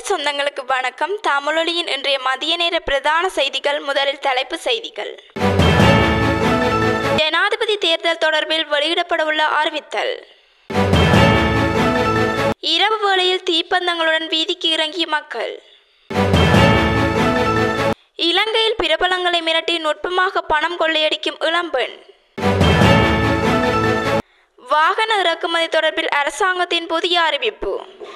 சொந்தங்களுக்கு வணக்கம் தமிழொலியின் இன்றைய மதிய நேர பிரதான செய்திகள் முதலில் தலைப்பு செய்திகள் ஜனாதிபதி தேர்தல் தொடர்பில் வெளியிடப்படவுள்ள அறிவித்தல் இரவு வேளையில் தீப்பந்தங்களுடன் வீதிக்கு இறங்கிய மக்கள் இலங்கையில் பிரபலங்களை மிரட்டி நுட்பமாக பணம் கொள்ளையடிக்கும் இளம்பெண் வாகன இறக்குமதி தொடர்பில் அரசாங்கத்தின் புதிய அறிவிப்பு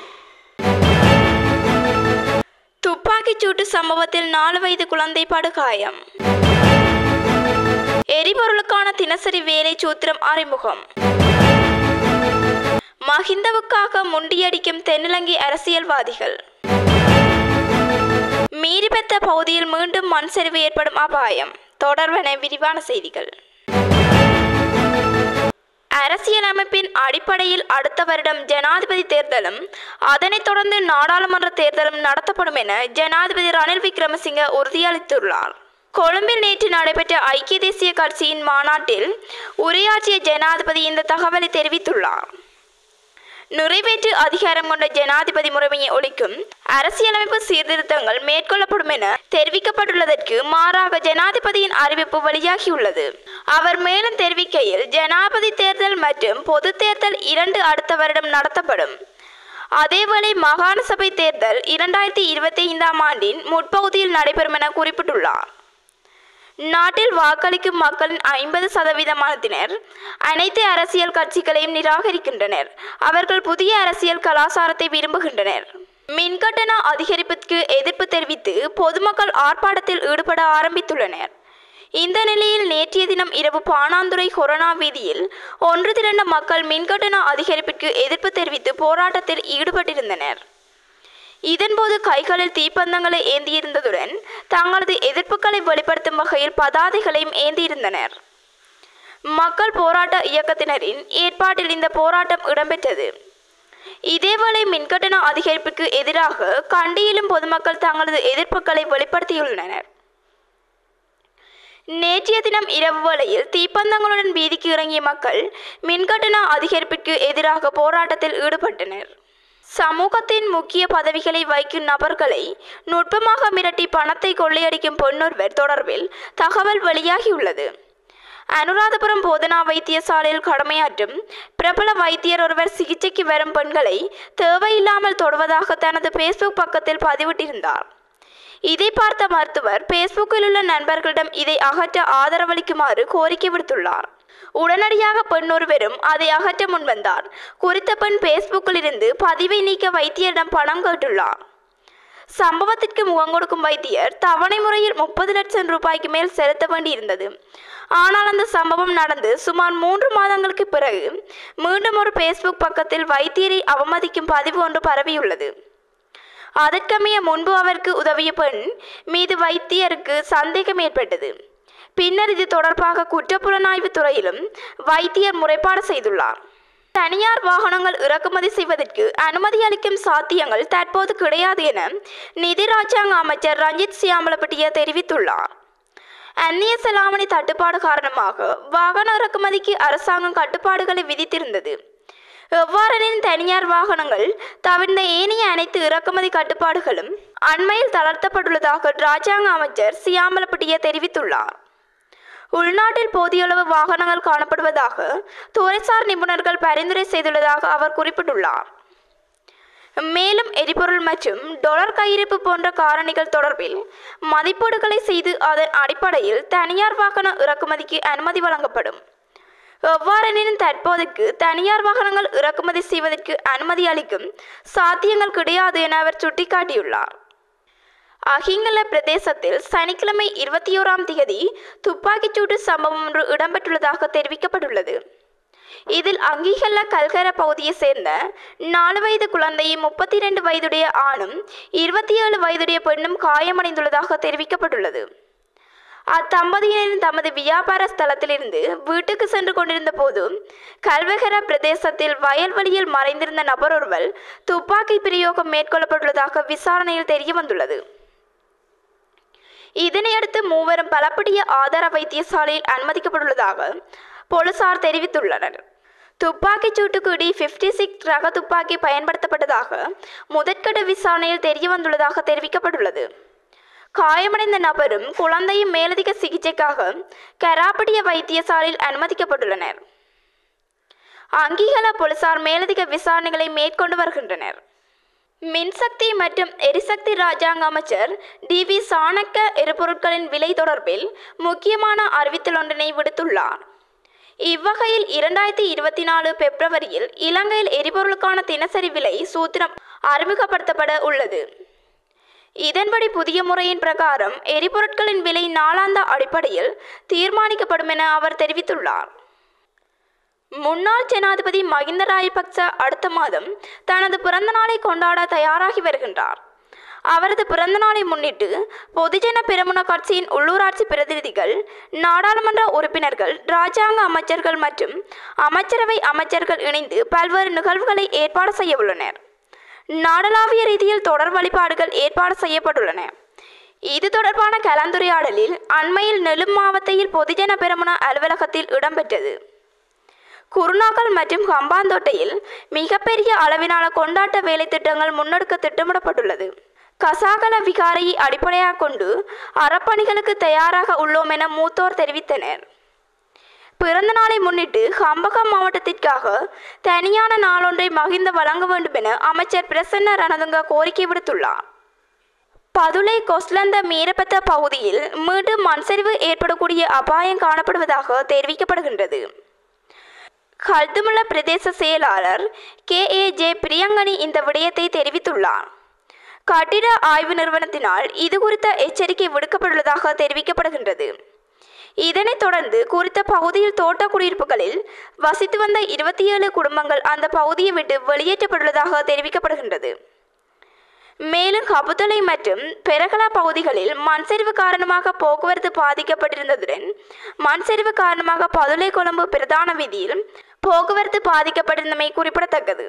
துப்பாக்கிச் சூட்டு சம்பவத்தில் நாலு வயது குழந்தை படுகாயம் எரிபொருளுக்கான தினசரி வேலை சூத்திரம் அறிமுகம் மஹிந்தவுக்காக முண்டியடிக்கும் தென்னிலங்கை அரசியல்வாதிகள் மீறிபெத்த பகுதியில் மீண்டும் மண் சரிவு ஏற்படும் அபாயம் தொடர்வென விரிவான செய்திகள் அரசியலமைப்பின் அடிப்படையில் அடுத்த வருடம் ஜனாதிபதி தேர்தலும் அதனைத் தொடர்ந்து நாடாளுமன்ற தேர்தலும் நடத்தப்படும் என ஜனாதிபதி ரணில் விக்ரமசிங்க உறுதியளித்துள்ளார் கொழும்பில் நேற்று நடைபெற்ற ஐக்கிய தேசிய கட்சியின் மாநாட்டில் உரையாற்றிய ஜனாதிபதி இந்த தகவலை தெரிவித்துள்ளார் நிறைவேற்று அதிகாரம் கொண்ட ஜனாதிபதி முறைமையை ஒழிக்கும் அரசியலமைப்பு சீர்திருத்தங்கள் மேற்கொள்ளப்படும் என தெரிவிக்கப்பட்டுள்ளதற்கு மாறாக ஜனாதிபதியின் அறிவிப்பு வெளியாகியுள்ளது அவர் மேலும் தெரிவிக்கையில் ஜனாதிபதி தேர்தல் மற்றும் பொது தேர்தல் இரண்டு அடுத்த வருடம் நடத்தப்படும் அதேவேளை மாகாண சபை தேர்தல் இரண்டாயிரத்தி இருபத்தி ஐந்தாம் ஆண்டின் முற்பகுதியில் நடைபெறும் என குறிப்பிட்டுள்ளார் நாட்டில் வாக்களிக்கும் மக்களின் ஐம்பது சதவீதமானத்தினர் அனைத்து அரசியல் கட்சிகளையும் நிராகரிக்கின்றனர் அவர்கள் புதிய அரசியல் கலாச்சாரத்தை விரும்புகின்றனர் மின்கட்டண அதிகரிப்புக்கு எதிர்ப்பு தெரிவித்து பொதுமக்கள் ஆர்ப்பாட்டத்தில் ஈடுபட ஆரம்பித்துள்ளனர் இந்த நிலையில் நேற்றைய தினம் இரவு பாணாந்துறை கொரோனா வீதியில் ஒன்று திரண்ட மக்கள் மின்கட்டண அதிகரிப்பிற்கு எதிர்ப்பு தெரிவித்து போராட்டத்தில் ஈடுபட்டிருந்தனர் இதன்போது கைகளில் தீப்பந்தங்களை ஏந்தியிருந்ததுடன் தங்களது எதிர்ப்புகளை வெளிப்படுத்தும் வகையில் பதாதைகளையும் ஏந்தியிருந்தனர் மக்கள் போராட்ட இயக்கத்தினரின் ஏற்பாட்டில் இந்த போராட்டம் இடம்பெற்றது இதேவேளை மின்கட்டண அதிகரிப்புக்கு எதிராக கண்டியிலும் பொதுமக்கள் தங்களது எதிர்ப்புகளை வெளிப்படுத்தியுள்ளனர் நேற்றைய தினம் இரவு வேளையில் தீப்பந்தங்களுடன் வீதிக்கு இறங்கிய மக்கள் மின்கட்டண அதிகரிப்பிற்கு எதிராக போராட்டத்தில் ஈடுபட்டனர் சமூகத்தின் முக்கிய பதவிகளை வைக்கும் நபர்களை நுட்பமாக மிரட்டி பணத்தை கொள்ளையடிக்கும் பெண்ணொருவர் தொடர்பில் தகவல் வெளியாகியுள்ளது அனுராதபுரம் போதனா வைத்தியசாலையில் கடமையாற்றும் பிரபல வைத்தியர் ஒருவர் சிகிச்சைக்கு வரும் பெண்களை தேவையில்லாமல் தொடுவதாக தனது ஃபேஸ்புக் பக்கத்தில் பதிவிட்டிருந்தார் இதை பார்த்த மருத்துவர் ஃபேஸ்புக்கில் உள்ள நண்பர்களிடம் இதை அகற்ற ஆதரவளிக்குமாறு கோரிக்கை விடுத்துள்ளார் உடனடியாக பெண் ஒருவரும் அதை அகற்ற முன்வந்தார் குறித்த பெண் ஃபேஸ்புக்கில் இருந்து பதிவை நீக்க வைத்தியரிடம் பணம் கேட்டுள்ளார் சம்பவத்திற்கு முகம் கொடுக்கும் வைத்தியர் தவணை முறையில் முப்பது லட்சம் ரூபாய்க்கு மேல் செலுத்த வேண்டியிருந்தது ஆனால் அந்த சம்பவம் நடந்து சுமார் மூன்று மாதங்களுக்கு பிறகு மீண்டும் ஒரு ஃபேஸ்புக் பக்கத்தில் வைத்தியரை அவமதிக்கும் பதிவு ஒன்று பரவியுள்ளது அதற்கமைய முன்பு அவருக்கு உதவிய பெண் மீது வைத்தியருக்கு சந்தேகம் ஏற்பட்டது பின்னர் இது தொடர்பாக குற்றப்புலனாய்வு துறையிலும் வைத்தியர் முறைப்பாடு செய்துள்ளார் தனியார் வாகனங்கள் இறக்குமதி செய்வதற்கு அனுமதி அளிக்கும் சாத்தியங்கள் தற்போது கிடையாது என நிதி ராஜாங்க அமைச்சர் ரஞ்சித் சியாமலப்பட்டிய தெரிவித்துள்ளார் அந்நிய செலாவணி தட்டுப்பாடு காரணமாக வாகன இறக்குமதிக்கு அரசாங்கம் கட்டுப்பாடுகளை விதித்திருந்தது எவ்வாறெனின் தனியார் வாகனங்கள் தவிர்ந்த ஏனைய அனைத்து இறக்குமதி கட்டுப்பாடுகளும் அண்மையில் தளர்த்தப்பட்டுள்ளதாக ராஜாங்க அமைச்சர் சியாமலப்பட்டிய தெரிவித்துள்ளார் உள்நாட்டில் போதியளவு வாகனங்கள் காணப்படுவதாக துறைசார் நிபுணர்கள் பரிந்துரை செய்துள்ளதாக அவர் குறிப்பிட்டுள்ளார் மேலும் எரிபொருள் மற்றும் டொலர் கையிருப்பு போன்ற காரணிகள் தொடர்பில் மதிப்பீடுகளை செய்து அதன் அடிப்படையில் தனியார் வாகன இறக்குமதிக்கு அனுமதி வழங்கப்படும் எவ்வாறெனினும் தற்போதைக்கு தனியார் வாகனங்கள் இறக்குமதி செய்வதற்கு அனுமதி அளிக்கும் சாத்தியங்கள் கிடையாது என அவர் சுட்டிக்காட்டியுள்ளார் அஹிங்கல பிரதேசத்தில் சனிக்கிழமை இருபத்தி ஓராம் தேதி துப்பாக்கிச்சூடு சம்பவம் ஒன்று இடம்பெற்றுள்ளதாக தெரிவிக்கப்பட்டுள்ளது இதில் அங்கீகல்ல கல்கர பகுதியை சேர்ந்த நாலு வயது குழந்தையும் முப்பத்தி இரண்டு வயதுடைய ஆணும் இருபத்தி ஏழு வயதுடைய பெண்ணும் காயமடைந்துள்ளதாக தெரிவிக்கப்பட்டுள்ளது அத்தம்பதியினரின் தமது வியாபார ஸ்தலத்திலிருந்து வீட்டுக்கு சென்று கொண்டிருந்த போது கல்வகர பிரதேசத்தில் வயல்வெளியில் மறைந்திருந்த நபர் ஒருவர் துப்பாக்கி பிரயோகம் மேற்கொள்ளப்பட்டுள்ளதாக விசாரணையில் தெரிய வந்துள்ளது இதனையடுத்து மூவரும் பலப்படிய ஆதார வைத்தியசாலையில் அனுமதிக்கப்பட்டுள்ளதாக போலீசார் தெரிவித்துள்ளனர் துப்பாக்கிச் சூட்டுக்கு டி ஃபிஃப்டி சிக்ஸ் ரக துப்பாக்கி பயன்படுத்தப்பட்டதாக முதற்கட்ட விசாரணையில் தெரிய வந்துள்ளதாக தெரிவிக்கப்பட்டுள்ளது காயமடைந்த நபரும் குழந்தையும் மேலதிக சிகிச்சைக்காக கராப்படிய வைத்தியசாலையில் அனுமதிக்கப்பட்டுள்ளனர் அங்கீகல போலீசார் மேலதிக விசாரணைகளை மேற்கொண்டு வருகின்றனர் மின்சக்தி மற்றும் எரிசக்தி ராஜாங்க அமைச்சர் டி வி சாணக்க எரிபொருட்களின் விலை தொடர்பில் முக்கியமான அறிவித்தல் ஒன்றினை விடுத்துள்ளார் இவ்வகையில் இரண்டாயிரத்தி இருபத்தி நாலு பிப்ரவரியில் இலங்கையில் எரிபொருளுக்கான தினசரி விலை சூத்திரம் அறிமுகப்படுத்தப்பட உள்ளது இதன்படி புதிய முறையின் பிரகாரம் எரிபொருட்களின் விலை நாளாந்த அடிப்படையில் தீர்மானிக்கப்படும் என அவர் தெரிவித்துள்ளார் முன்னாள் ஜனாதிபதி மகிந்த ராஜபக்ச அடுத்த மாதம் தனது பிறந்த நாளை கொண்டாட தயாராகி வருகின்றார் அவரது பிறந்த நாளை முன்னிட்டு பொதுஜன பெரமுன கட்சியின் உள்ளூராட்சி பிரதிநிதிகள் நாடாளுமன்ற உறுப்பினர்கள் இராஜாங்க அமைச்சர்கள் மற்றும் அமைச்சரவை அமைச்சர்கள் இணைந்து பல்வேறு நிகழ்வுகளை ஏற்பாடு செய்ய உள்ளனர் நாடளாவிய ரீதியில் தொடர் வழிபாடுகள் ஏற்பாடு செய்யப்பட்டுள்ளன இது தொடர்பான கலந்துரையாடலில் அண்மையில் நெலும் மாவட்டத்தில் பொதுஜன பெரமுன அலுவலகத்தில் இடம்பெற்றது குருநாகல் மற்றும் ஹம்பாந்தோட்டையில் மிகப்பெரிய அளவிலான கொண்டாட்ட வேலை திட்டங்கள் முன்னெடுக்க திட்டமிடப்பட்டுள்ளது கசாகல விகாரையை அடிப்படையாக கொண்டு அறப்பணிகளுக்கு தயாராக உள்ளோம் என மூத்தோர் தெரிவித்தனர் பிறந்த நாளை முன்னிட்டு ஹம்பகம் மாவட்டத்திற்காக தனியான நாளொன்றை மகிந்த வழங்க வேண்டும் என அமைச்சர் பிரசன்ன ரணதுங்க கோரிக்கை விடுத்துள்ளார் பதுளை கொஸ்லந்த மீறப்பட்ட பகுதியில் மீண்டும் மண்சரிவு ஏற்படக்கூடிய அபாயம் காணப்படுவதாக தெரிவிக்கப்படுகின்றது கல்துமுல பிரதேச செயலாளர் கே ஏ ஜே பிரியங்கனி இந்த விடயத்தை தெரிவித்துள்ளார் கட்டிட ஆய்வு நிறுவனத்தினால் இது குறித்த எச்சரிக்கை விடுக்கப்பட்டுள்ளதாக தெரிவிக்கப்படுகின்றது இதனைத் தொடர்ந்து குறித்த பகுதியில் தோட்ட குடியிருப்புகளில் வசித்து வந்த இருபத்தி ஏழு குடும்பங்கள் அந்த பகுதியை விட்டு வெளியேற்றப்பட்டுள்ளதாக தெரிவிக்கப்படுகின்றது மேலும் கபுதலை மற்றும் பெரகலா பகுதிகளில் மண் சரிவு காரணமாக போக்குவரத்து பாதிக்கப்பட்டிருந்ததுடன் மண் சரிவு காரணமாக பதுளை கொழும்பு பிரதான வீதியில் போக்குவரத்து பாதிக்கப்பட்டிருந்தமை குறிப்பிடத்தக்கது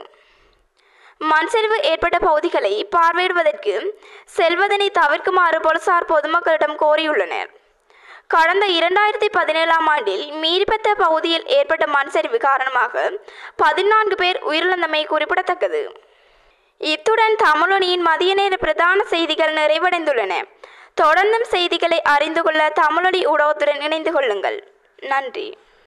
மண் சரிவு ஏற்பட்ட பகுதிகளை பார்வையிடுவதற்கு செல்வதனை தவிர்க்குமாறு போலீசார் பொதுமக்களிடம் கோரியுள்ளனர் கடந்த இரண்டாயிரத்தி பதினேழாம் ஆண்டில் மீரிபத்த பகுதியில் ஏற்பட்ட மண் சரிவு காரணமாக பதினான்கு பேர் உயிரிழந்தமை குறிப்பிடத்தக்கது இத்துடன் தமிழொலியின் மதிய நேர பிரதான செய்திகள் நிறைவடைந்துள்ளன தொடர்ந்தும் செய்திகளை அறிந்து கொள்ள தமிழொலி ஊடகத்துடன் இணைந்து கொள்ளுங்கள் நன்றி